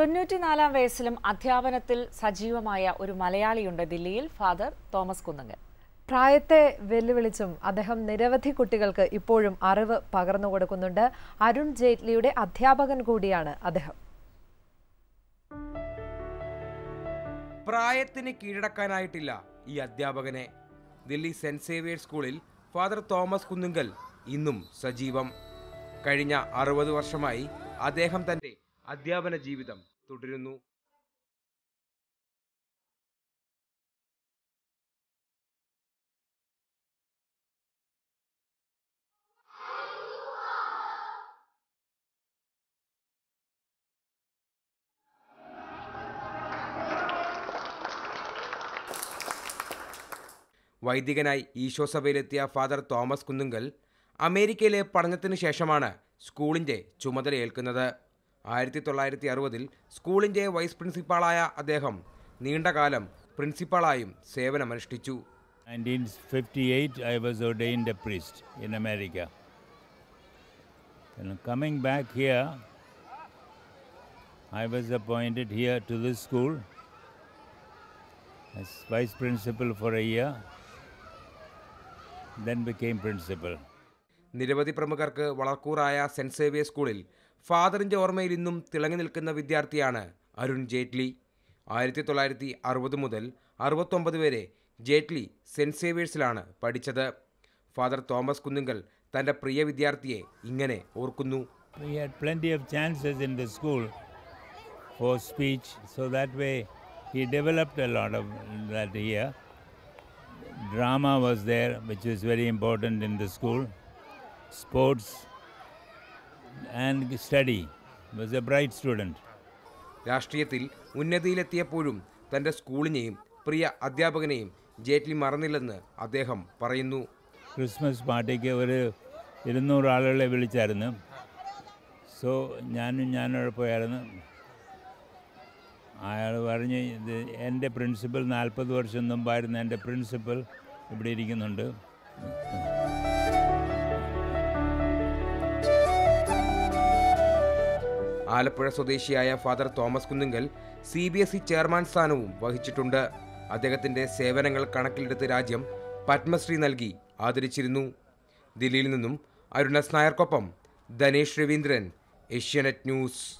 തൊണ്ണൂറ്റിനാലാം വയസ്സിലും അധ്യാപനത്തിൽ സജീവമായ ഒരു മലയാളിയുണ്ട് ദില്ലിയിൽ ഫാദർ തോമസ് കുന്നങ്ങൽ പ്രായത്തെ വെല്ലുവിളിച്ചും അദ്ദേഹം നിരവധി കുട്ടികൾക്ക് ഇപ്പോഴും അറിവ് പകർന്നു കൊടുക്കുന്നുണ്ട് അരുൺ ജെയ്റ്റ്ലിയുടെ അധ്യാപകൻ കൂടിയാണ് അദ്ദേഹം പ്രായത്തിന് കീഴടക്കാനായിട്ടില്ല ഈ അധ്യാപകനെ ദില്ലി സെന്റ് സേവിയേഴ്സ് സ്കൂളിൽ ഫാദർ തോമസ് കുന്നുങ്കൽ ഇന്നും സജീവം കഴിഞ്ഞ അറുപത് വർഷമായി അദ്ദേഹം തന്റെ അധ്യാപന ജീവിതം തുടരുന്നു വൈദികനായി ഈശോ സഭയിലെത്തിയ ഫാദർ തോമസ് കുന്നുങ്കൽ അമേരിക്കയിലെ പഠനത്തിന് ശേഷമാണ് സ്കൂളിൻ്റെ ചുമതലയേൽക്കുന്നത് ആയിരത്തി തൊള്ളായിരത്തി അറുപതിൽ സ്കൂളിൻ്റെ വൈസ് പ്രിൻസിപ്പാളായ അദ്ദേഹം നീണ്ടകാലം പ്രിൻസിപ്പാളായും സേവനമനുഷ്ഠിച്ചു 1958, I was ordained a priest in America. And coming back here, I was appointed here to this school as vice principal for a year, then became principal. നിരവധി പ്രമുഖർക്ക് വളർക്കൂറായ സെന്റ് സേവിയർ സ്കൂളിൽ ഫാദറിൻ്റെ ഓർമ്മയിൽ ഇന്നും തിളങ്ങി നിൽക്കുന്ന വിദ്യാർത്ഥിയാണ് അരുൺ ജെയ്റ്റ്ലി ആയിരത്തി തൊള്ളായിരത്തി അറുപത് മുതൽ അറുപത്തൊമ്പത് വരെ ജെയ്റ്റ്ലി സെന്റ് സേവിയേഴ്സിലാണ് പഠിച്ചത് ഫാദർ തോമസ് കുന്നുങ്കൽ തൻ്റെ പ്രിയ വിദ്യാർത്ഥിയെ ഇങ്ങനെ ഓർക്കുന്നു We had plenty of chances in the school for speech, so that way he developed a lot of that here. Drama was there, which was very important in the school. Sports and study. He was a bright student. രാഷ്ട്രീയത്തിൽ ഉന്നതിയിലെത്തിയപ്പോഴും തൻ്റെ സ്കൂളിനെയും പ്രിയ അധ്യാപകനെയും ജെയ്റ്റ്ലി മറന്നില്ലെന്ന് അദ്ദേഹം പറയുന്നു Christmas പാർട്ടിക്ക് ഒരു ഇരുന്നൂറ് ആളുകളെ വിളിച്ചായിരുന്നു so ഞാനും ഞാനവിടെ പോയായിരുന്നു അയാൾ പറഞ്ഞ് ഇത് എൻ്റെ പ്രിൻസിപ്പൽ നാൽപ്പത് വർഷം മുമ്പായിരുന്നു എൻ്റെ പ്രിൻസിപ്പൽ ഇവിടെ ഇരിക്കുന്നുണ്ട് ആലപ്പുഴ സ്വദേശിയായ father Thomas Kunnunkal C B S E chairman സ്ഥാനവും വഹിച്ചിട്ടുണ്ട് അദ്ദേഹത്തിന്റെ സേവനങ്ങൾ കണക്കിലെടുത്ത് രാജ്യം പത്മശ്രീ നൽകി ആദരിച്ചിരുന്നു ദില്ലിയിൽ നിന്നും അരുണസ് നായർക്കൊപ്പം ധനേഷ് രവീന്ദ്രൻ ഏഷ്യാനെറ്റ് ന്യൂസ്